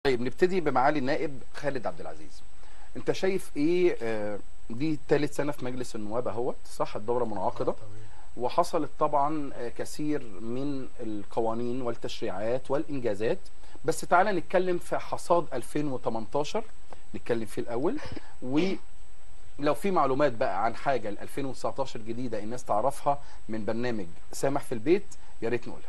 طيب نبتدي بمعالي النائب خالد عبد العزيز انت شايف ايه آه، دي ثالث سنه في مجلس النواب اهوت صح الدوره منعقده وحصلت طبعا آه، كثير من القوانين والتشريعات والانجازات بس تعالى نتكلم في حصاد 2018 نتكلم فيه الاول ولو في معلومات بقى عن حاجه ل 2019 جديده الناس تعرفها من برنامج سامح في البيت يا ريت نقولها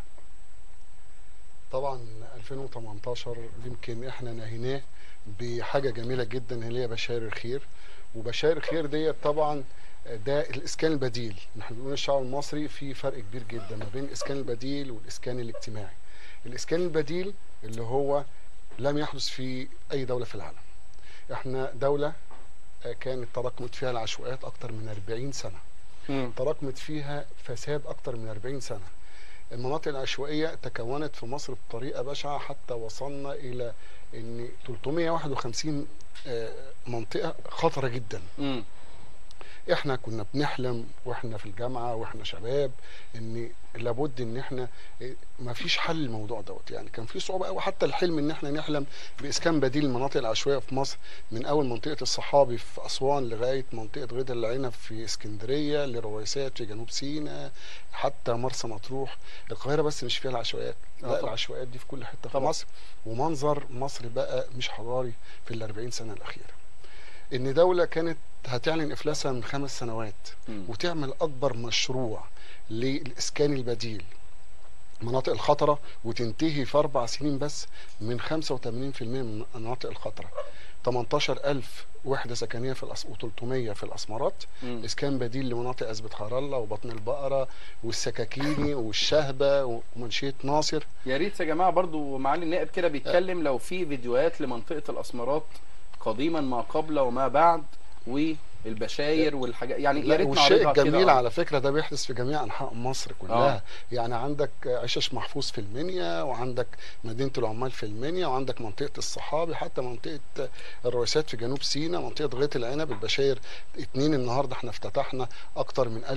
طبعا 2018 يمكن احنا نهيناه بحاجه جميله جدا اللي هي بشاير الخير وبشاير الخير ديت طبعا ده الاسكان البديل احنا بنقول الشعب المصري في فرق كبير جدا ما بين الاسكان البديل والاسكان الاجتماعي الاسكان البديل اللي هو لم يحدث في اي دوله في العالم احنا دوله كانت تراكمت فيها العشوائيات اكتر من 40 سنه تراكمت فيها فساد اكتر من 40 سنه المناطق العشوائيه تكونت في مصر بطريقه بشعه حتى وصلنا الى ان 351 آه، منطقه خطره جدا امم احنا كنا بنحلم واحنا في الجامعه واحنا شباب ان لابد ان احنا ما فيش حل للموضوع دوت يعني كان في صعوبه قوي حتى الحلم ان احنا نحلم باسكان بديل المناطق العشوائيه في مصر من اول منطقه الصحابي في اسوان لغايه منطقه غيد العنب في اسكندريه لرويسات في جنوب سيناء حتى مرسى مطروح القاهره بس مش فيها العشوائيات آه لا طبعا. العشوائيات دي في كل حته في طبعا. مصر ومنظر مصر بقى مش حضاري في ال 40 سنه الاخيره ان دوله كانت هتعلن افلاسها من خمس سنوات مم. وتعمل اكبر مشروع للاسكان البديل مناطق الخطره وتنتهي في اربع سنين بس من 85% من المناطق الخطره 18000 وحده سكنيه في الأس... و300 في الاسمرات مم. اسكان بديل لمناطق ازبه خرله وبطن البقره والسكاكيني والشهبه ومنشيه ناصر يا ريت يا جماعه برضو معالي النائب كده بيتكلم لو في فيديوهات لمنطقه الاسمرات قديما ما قبل وما بعد والبشاير والحاجات يعني يا لا ريت والشيء نعرضها كده الجميل آه. على فكره ده بيحدث في جميع انحاء مصر كلها آه. يعني عندك عشش محفوظ في المنيا وعندك مدينه العمال في المنيا وعندك منطقه الصحابي حتى منطقه الرويسات في جنوب سيناء منطقه غيط العنب البشاير اتنين النهارده احنا افتتحنا اكتر من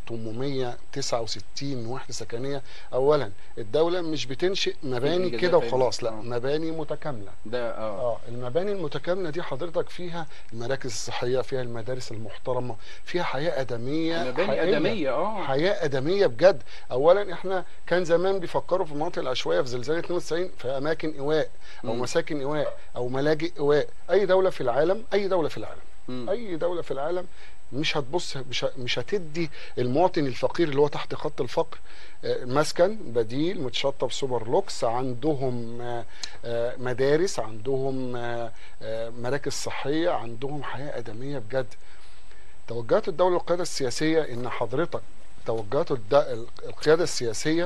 1869 وحده سكنيه اولا الدوله مش بتنشئ مباني إنجازات كده أيوة. وخلاص لا آه. مباني متكامله ده اه اه المباني المتكامله دي حضرتك فيها المراكز الصحيه فيها المدارس المحترمه فيها حياه ادميه مباني حقيقية. ادميه اه حياه ادميه بجد اولا احنا كان زمان بيفكروا في المناطق العشوائيه في زلزال 92 في اماكن ايواء او مم. مساكن ايواء او ملاجئ ايواء اي دوله في العالم اي دوله في العالم مم. اي دوله في العالم مش هتبص مش ه- مش هتدي المواطن الفقير اللي هو تحت خط الفقر آه، مسكن بديل متشطب سوبر لوكس عندهم آه، آه، مدارس عندهم آه، آه، مراكز صحيه عندهم حياه ادميه بجد توجهات الدوله والقياده السياسيه ان حضرتك توجهات الد- القياده السياسيه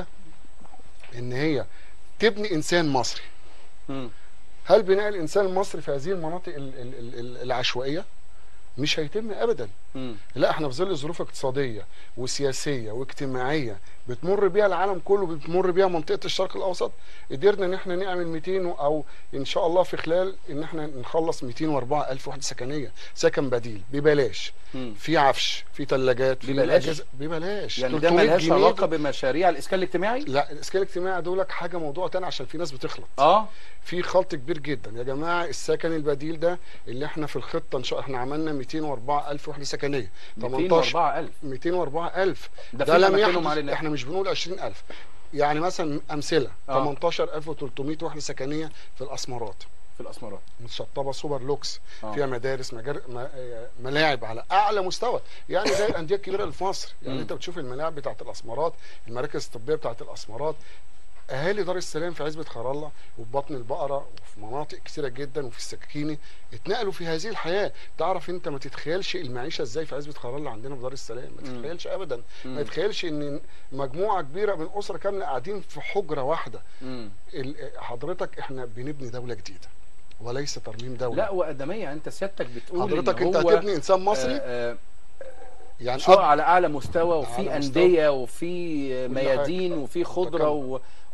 ان هي تبني انسان مصري مم. هل بناء الانسان المصري في هذه المناطق ال- ال- ال- ال- العشوائيه مش هيتم ابدا مم. لا احنا في ظل ظروف اقتصاديه وسياسيه واجتماعيه بتمر بيها العالم كله بتمر بيها منطقه الشرق الاوسط قدرنا ان احنا نعمل 200 و- او ان شاء الله في خلال ان احنا نخلص 204 الف وحده سكنيه سكن بديل ببلاش مم. في عفش في ثلاجات في ببلاش؟ أجهزة- ببلاش يعني ده 300 ملهاش جنيه علاقه دي- بمشاريع الاسكان الاجتماعي لا الاسكان الاجتماعي دولك حاجه موضوع تاني عشان في ناس بتخلط اه في خلط كبير جدا يا جماعه السكن البديل ده اللي احنا في الخطه ان شاء احنا عملنا 204 الف وحده سكنيه 18 204000 204 الف ده ده فين لم أماكنهم على يحدث النت؟ احنا مش بنقول 20000 يعني مثلا امثله آه. 18300 وحده سكنيه في الاسمرات في الاسمرات متشطبه سوبر لوكس آه. فيها مدارس مجار... م- آه، ملاعب على اعلى مستوى يعني زي الانديه الكبيره اللي في مصر يعني مم. انت بتشوف الملاعب بتاعت الاسمرات المراكز الطبيه بتاعت الاسمرات اهالي دار السلام في عزبه خرالة وفي بطن البقره وفي مناطق كثيره جدا وفي السكاكيني اتنقلوا في هذه الحياه تعرف انت ما تتخيلش المعيشه ازاي في عزبه خرالة عندنا في دار السلام ما مم. تتخيلش ابدا مم. ما تتخيلش ان مجموعه كبيره من اسره كامله قاعدين في حجره واحده مم. ال- حضرتك احنا بنبني دوله جديده وليس ترميم دوله لا وادميه انت سيادتك بتقول حضرتك إن انت هو هتبني انسان مصري آه، آه، يعني شقق أب- على اعلى مستوى على وفي مستوى. انديه وفي كل ميادين وفي خضره متكامل. و...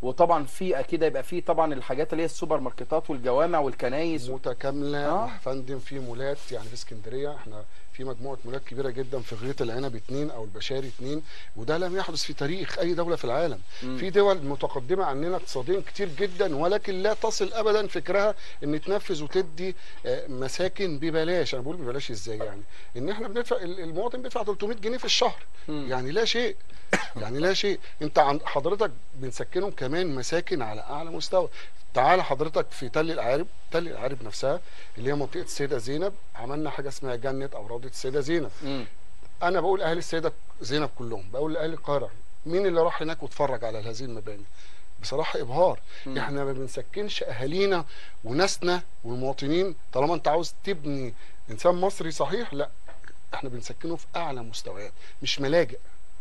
وطبعا في اكيد هيبقى في طبعا الحاجات اللي هي السوبر ماركتات والجوامع والكنايس متكامله آه. يا فندم في مولات يعني في اسكندريه احنا في مجموعه مولات كبيره جدا في غيط العنب اتنين او البشاري اتنين وده لم يحدث في تاريخ اي دوله في العالم مم. في دول متقدمه عننا اقتصاديا كتير جدا ولكن لا تصل ابدا فكرها ان تنفذ وتدي آه، مساكن ببلاش انا بقول ببلاش ازاي يعني ان احنا بندفع المواطن بيدفع 300 جنيه في الشهر مم. يعني لا شيء يعني لا شيء انت عند حضرتك بنسكنهم كمان مساكن على اعلى مستوى تعال حضرتك في تل العارب تل العارب نفسها اللي هي منطقه السيده زينب عملنا حاجه اسمها جنه او روضه السيده زينب مم. انا بقول اهل السيده زينب كلهم بقول لاهل القاهره مين اللي راح هناك واتفرج على هذه المباني بصراحه ابهار مم. احنا ما بنسكنش اهالينا وناسنا والمواطنين طالما انت عاوز تبني انسان مصري صحيح لا احنا بنسكنه في اعلى مستويات مش ملاجئ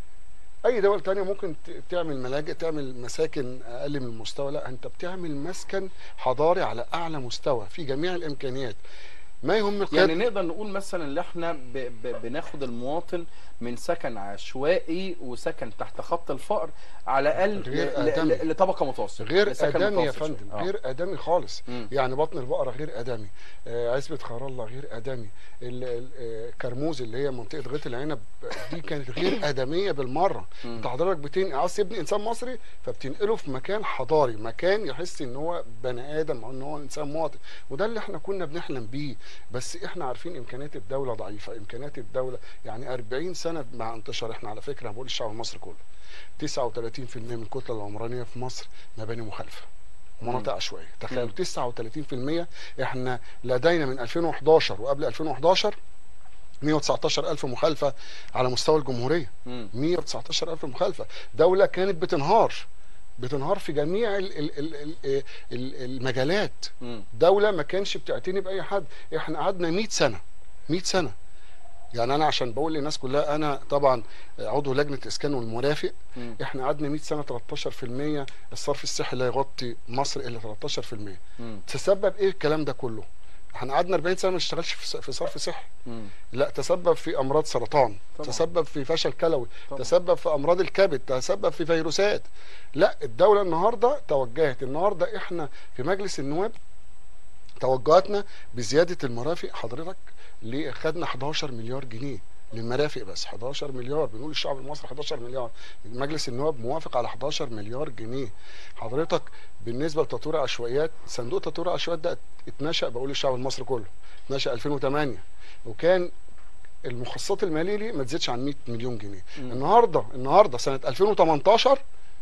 اي دول تانية ممكن ت- تعمل ملاجئ تعمل مساكن اقل من المستوى لا انت بتعمل مسكن حضاري على اعلى مستوى في جميع الامكانيات ما يهم القيادة يعني نقدر نقول مثلا ان احنا ب ب بناخد المواطن من سكن عشوائي وسكن تحت خط الفقر على الاقل غير ل- ل- آدمي. ل- لطبقه متوسطه غير لسكن ادمي يا متوسط شوية. فندم آه. غير ادمي خالص مم. يعني بطن البقره غير ادمي آه عزبه خير الله غير ادمي ال- ال- آه، كرموز اللي هي منطقه غيط العنب دي كانت غير ادميه بالمره مم. انت حضرتك بتنقل عاوز تبني انسان مصري فبتنقله في مكان حضاري مكان يحس ان هو بني ادم او ان هو انسان مواطن وده اللي احنا كنا بنحلم بيه بس احنا عارفين امكانيات الدوله ضعيفه امكانيات الدوله يعني 40 سنه مع انتشار احنا على فكره أنا بقول الشعب المصري كله 39% من الكتله العمرانيه في مصر مباني مخالفه مناطق عشوائيه تخيلوا 39% احنا لدينا من 2011 وقبل 2011 119 ألف مخالفة على مستوى الجمهورية مم. 119 ألف مخالفة دولة كانت بتنهار بتنهار في جميع ال- ال- ال- ال- ال- المجالات مم. دولة ما كانش بتعتني بأي حد احنا قعدنا 100 سنة 100 سنة يعني انا عشان بقول للناس كلها انا طبعا عضو لجنه الاسكان والمرافق مم. احنا قعدنا 100 سنه 13% الصرف الصحي لا يغطي مصر الا 13% مم. تسبب ايه الكلام ده كله احنا قعدنا 40 سنه ما نشتغلش في في صرف صحي مم. لا تسبب في امراض سرطان طبعا. تسبب في فشل كلوي طبعا. تسبب في امراض الكبد تسبب في فيروسات لا الدوله النهارده توجهت النهارده احنا في مجلس النواب توجهاتنا بزياده المرافق حضرتك ليه خدنا 11 مليار جنيه للمرافق بس 11 مليار بنقول الشعب المصري 11 مليار مجلس النواب موافق على 11 مليار جنيه حضرتك بالنسبه لتطوير العشوائيات صندوق تطوير العشوائيات ده اتنشأ بقول الشعب المصري كله اتنشأ 2008 وكان المخصصات الماليه ليه ما تزيدش عن 100 مليون جنيه مم. النهارده النهارده سنه 2018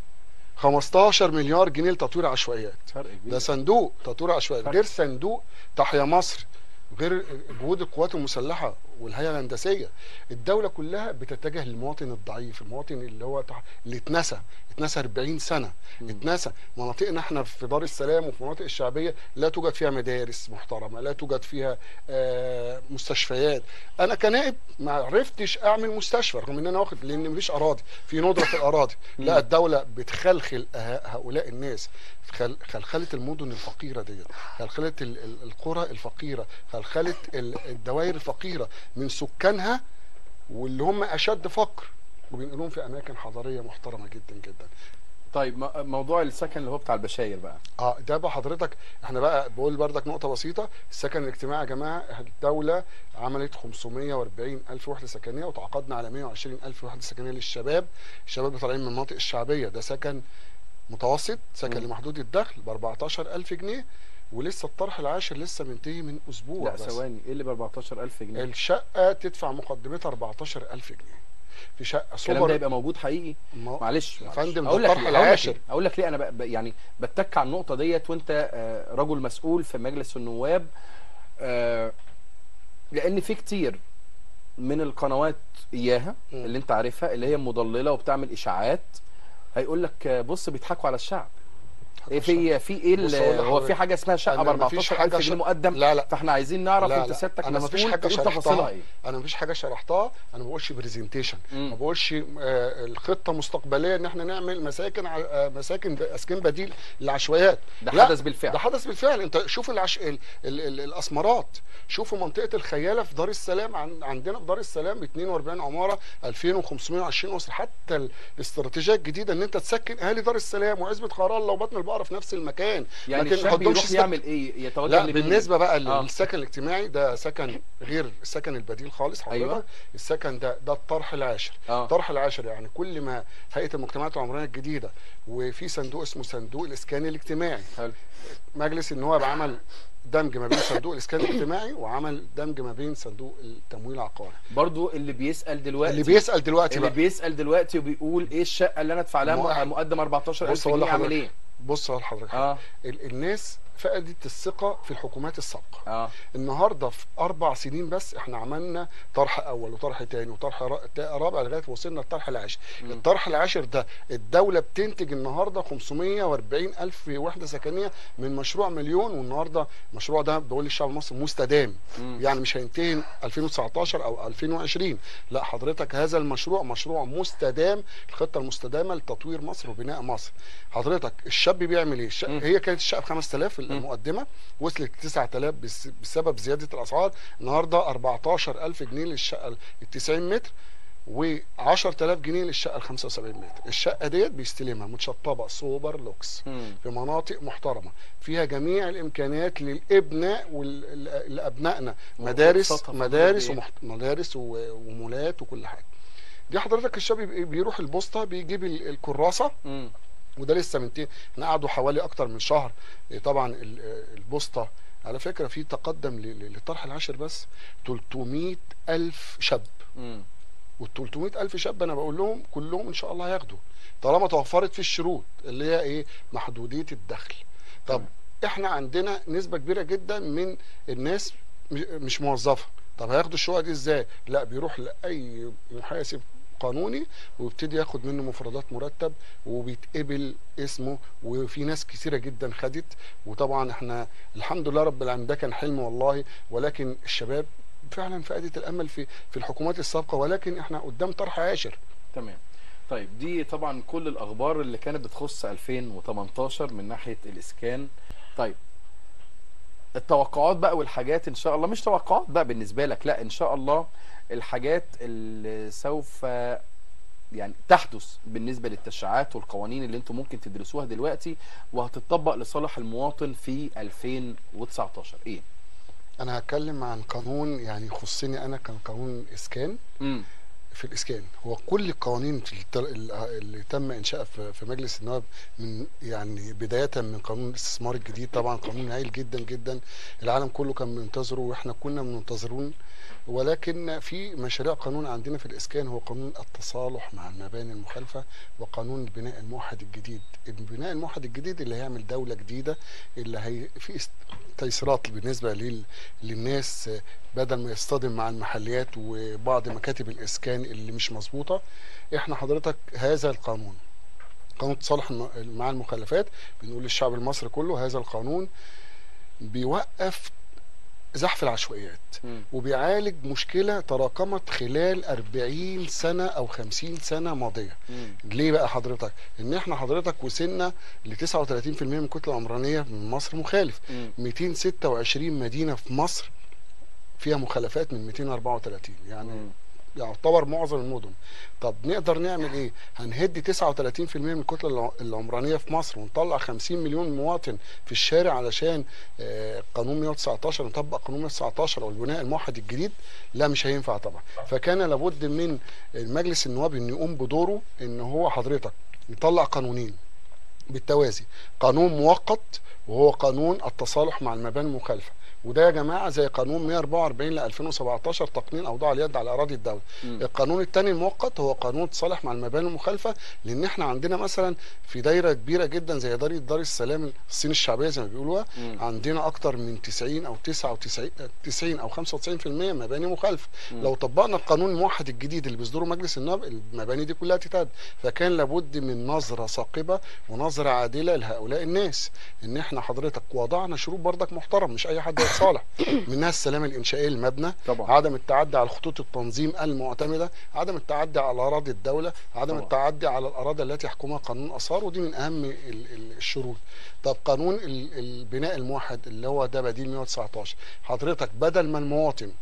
15 مليار جنيه لتطوير عشوائيات فرق كبير ده صندوق تطوير عشوائي فرق. غير صندوق تحيا مصر غير جهود القوات المسلحه والهيئه الهندسيه الدوله كلها بتتجه للمواطن الضعيف المواطن اللي هو تح... اللي اتنسى اتنسى 40 سنه مم. اتنسى مناطقنا احنا في دار السلام وفي المناطق الشعبيه لا توجد فيها مدارس محترمه لا توجد فيها آه مستشفيات انا كنائب ما عرفتش اعمل مستشفى رغم ان انا واخد لان مفيش اراضي في ندره في الاراضي لا مم. الدوله بتخلخل ه- هؤلاء الناس خل- خلخلت المدن الفقيره ديت خلخلت ال- ال- القرى الفقيره خلخلت ال- الدوائر الفقيره من سكانها واللي هم اشد فقر وبينقلوهم في اماكن حضاريه محترمه جدا جدا طيب م- موضوع السكن اللي هو بتاع البشاير بقى اه ده بقى حضرتك احنا بقى بقول بردك نقطه بسيطه السكن الاجتماعي يا جماعه الدوله عملت 540 الف وحده سكنيه وتعاقدنا على 120 الف وحده سكنيه للشباب الشباب اللي طالعين من المناطق الشعبيه ده سكن متوسط سكن مم. لمحدود الدخل ب 14000 جنيه ولسه الطرح العاشر لسه منتهي من اسبوع لا بس ثواني ايه اللي ب 14000 جنيه الشقه تدفع مقدمتها 14000 جنيه في شقه الكلام ده سوبر يبقى موجود حقيقي ما- معلش يا معلش. فندم، ده اقول لك الطرح ليه اقول لك العاشر. ليه اقول لك ليه انا ب... ب- يعني بتك على النقطه ديت وانت آه، رجل مسؤول في مجلس النواب آه، لان في كتير من القنوات اياها مم. اللي انت عارفها اللي هي مضلله وبتعمل اشاعات هيقول لك آه، بص بيضحكوا على الشعب إيه في في ايه بص ال- أقول هو لحضرتك، في حاجه اسمها شقه ب أنا مفيش 14000 حاجة جنيه ش- مقدم لا لا فاحنا عايزين نعرف لا انت لا سيادتك انا مفيش مسؤول حاجه تقول تفاصيلها شرحتها ايه انا مفيش حاجه شرحتها انا ما بقولش برزنتيشن مم. ما بقولش آه، الخطه مستقبليه ان احنا نعمل مساكن ع- آه، مساكن ب- اسكان بديل للعشوائيات ده لا، حدث بالفعل ده حدث بالفعل انت شوف العش... ال... ال... ال... الاسمرات شوفوا منطقه الخياله في دار السلام عن... عندنا في دار السلام 42 عماره 2520 اسره حتى الاستراتيجيه الجديده ان انت تسكن اهالي دار السلام وعزبه خير الله وبطن البقره في نفس المكان يعني لكن الشاب قدامش يروح سكن. يعمل ايه يتوجه لا لمين؟ بالنسبه بقى آه. للسكن الاجتماعي ده سكن غير السكن البديل خالص حضرتك أيوة. السكن ده ده الطرح العاشر اه الطرح العاشر يعني كل ما هيئه المجتمعات العمرانيه الجديده وفي صندوق اسمه صندوق الاسكان الاجتماعي حلو مجلس النواب عمل دمج ما بين صندوق الاسكان الاجتماعي وعمل دمج ما بين صندوق التمويل العقاري برضو اللي بيسال دلوقتي اللي بيسال دلوقتي اللي بقى بيسال دلوقتي وبيقول ايه الشقه اللي انا ادفع لها ما- م- مقدم 14000 بص أقول جنيه اعمل لحضرتك. ايه بص على حضرتك اه ال- الناس فقدت الثقه في الحكومات السابقه اه النهارده في اربع سنين بس احنا عملنا طرح اول وطرح تاني وطرح را- تا- رابع لغايه وصلنا الطرح العاشر مم. الطرح العاشر ده الدوله بتنتج النهارده 540 الف وحده سكنيه من مشروع مليون والنهارده المشروع ده بقول للشعب المصري مستدام مم. يعني مش هينتهي 2019 او 2020 لا حضرتك هذا المشروع مشروع مستدام الخطه المستدامه لتطوير مصر وبناء مصر حضرتك الشاب بيعمل ايه الش... مم. هي كانت الشقه ب 5000 المقدمه وصلت 9000 بس... بسبب زياده الاسعار النهارده 14000 جنيه للشقه ال 90 متر و10000 جنيه للشقه ال 75 متر الشقه ديت بيستلمها متشطبه سوبر لوكس مم. في مناطق محترمه فيها جميع الامكانيات للابناء ولابنائنا مدارس وأبسطها في مدارس حدود إيه؟ ومحت... مدارس و- ومولات وكل حاجه دي حضرتك الشاب بي- بيروح البوسطه بيجيب ال- الكراسه مم. وده لسه من تي... احنا قعدوا حوالي اكتر من شهر إيه طبعا ال- آه، البوسطه على فكره في تقدم ل- ل- للطرح العاشر بس 300 الف شاب مم. وال 300 الف شاب انا بقول لهم كلهم ان شاء الله هياخدوا طالما توفرت في الشروط اللي هي ايه محدوديه الدخل طب تمام. احنا عندنا نسبه كبيره جدا من الناس م- مش موظفه طب هياخدوا الشقق دي ازاي لا بيروح لاي محاسب قانوني ويبتدي ياخد منه مفردات مرتب وبيتقبل اسمه وفي ناس كثيره جدا خدت وطبعا احنا الحمد لله رب العالمين ده كان حلم والله ولكن الشباب فعلا فقدت الامل في في الحكومات السابقه ولكن احنا قدام طرح عاشر تمام طيب دي طبعا كل الاخبار اللي كانت بتخص 2018 من ناحيه الاسكان طيب التوقعات بقى والحاجات ان شاء الله مش توقعات بقى بالنسبه لك لا ان شاء الله الحاجات اللي سوف يعني تحدث بالنسبه للتشريعات والقوانين اللي انتم ممكن تدرسوها دلوقتي وهتطبق لصالح المواطن في 2019 ايه انا هتكلم عن قانون يعني يخصني انا كان قانون اسكان امم في الاسكان هو كل القوانين في الت- اللي تم انشائها في في مجلس النواب من يعني بدايه من قانون الاستثمار الجديد طبعا قانون هايل جدا جدا العالم كله كان منتظره واحنا كنا منتظرون ولكن في مشاريع قانون عندنا في الاسكان هو قانون التصالح مع المباني المخالفه وقانون البناء الموحد الجديد البناء الموحد الجديد اللي هيعمل دوله جديده اللي هي في است- تيسيرات بالنسبه لل للناس بدل ما يصطدم مع المحليات وبعض مكاتب الاسكان اللي مش مظبوطه احنا حضرتك هذا القانون قانون التصالح الم- مع المخالفات بنقول للشعب المصري كله هذا القانون بيوقف زحف العشوائيات مم. وبيعالج مشكله تراكمت خلال 40 سنه او 50 سنه ماضيه مم. ليه بقى حضرتك ان احنا حضرتك وصلنا ل 39% من الكتله العمرانيه من مصر مخالف مم. 226 مدينه في مصر فيها مخالفات من 234 يعني مم. يعتبر معظم المدن طب نقدر نعمل ايه هنهدي 39% من الكتله الع- العمرانيه في مصر ونطلع 50 مليون مواطن في الشارع علشان آه، قانون 119 نطبق قانون 119 او البناء الموحد الجديد لا مش هينفع طبعا فكان لابد من مجلس النواب انه يقوم بدوره ان هو حضرتك يطلع قانونين بالتوازي قانون مؤقت وهو قانون التصالح مع المباني المخالفه وده يا جماعه زي قانون 144 ل 2017 تقنين اوضاع اليد على اراضي الدوله مم. القانون الثاني المؤقت هو قانون التصالح مع المباني المخالفه لان احنا عندنا مثلا في دايره كبيره جدا زي دايره دار السلام الصين الشعبيه زي ما بيقولوها مم. عندنا اكتر من 90 او 99 90 او 95% مباني مخالفه مم. لو طبقنا القانون الموحد الجديد اللي بيصدره مجلس النواب المباني دي كلها تتهد فكان لابد من نظره ثاقبه ونظره عادله لهؤلاء الناس ان احنا حضرتك وضعنا شروط بردك محترم مش اي حد يتصالح منها السلامه الانشائيه للمبنى طبعا عدم التعدي على خطوط التنظيم المعتمده عدم التعدي على اراضي الدوله عدم طبعا. التعدي على الاراضي التي يحكمها قانون الاثار ودي من اهم ال- ال- الشروط طب قانون ال- البناء الموحد اللي هو ده بديل 119 حضرتك بدل ما المواطن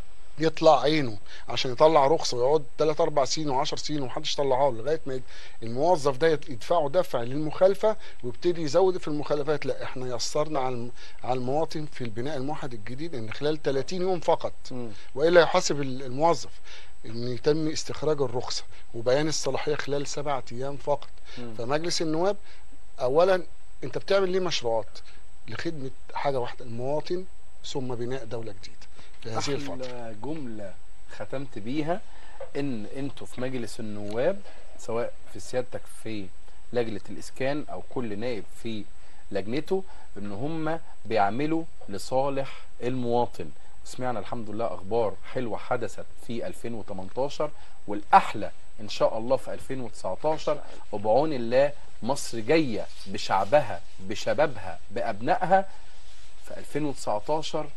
يطلع عينه عشان يطلع رخصه ويقعد 3 4 سنين و10 سنين ومحدش يطلعها له لغايه ما يد- الموظف ده يت- يدفعه دفع للمخالفه ويبتدي يزود في المخالفات لا احنا يسرنا على الم- على المواطن في البناء الموحد الجديد ان خلال 30 يوم فقط مم. والا يحاسب ال- الموظف ان يتم استخراج الرخصه وبيان الصلاحيه خلال سبعة ايام فقط مم. فمجلس النواب اولا انت بتعمل ليه مشروعات لخدمه حاجه واحده المواطن ثم بناء دوله جديده في هذه الفتره احلى جمله ختمت بيها ان انتوا في مجلس النواب سواء في سيادتك في لجنه الاسكان او كل نائب في لجنته ان هم بيعملوا لصالح المواطن سمعنا الحمد لله اخبار حلوه حدثت في 2018 والاحلى ان شاء الله في 2019 وبعون الله مصر جايه بشعبها بشبابها بابنائها في 2019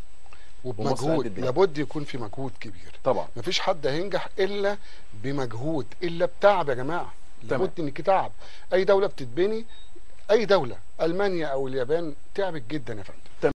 ومصر قد وبمجهود الدنيا. لابد يكون في مجهود كبير طبعا مفيش حد هينجح الا بمجهود الا بتعب يا جماعه تمام. لابد انك تعب اي دوله بتتبني اي دوله المانيا او اليابان تعبت جدا يا فندم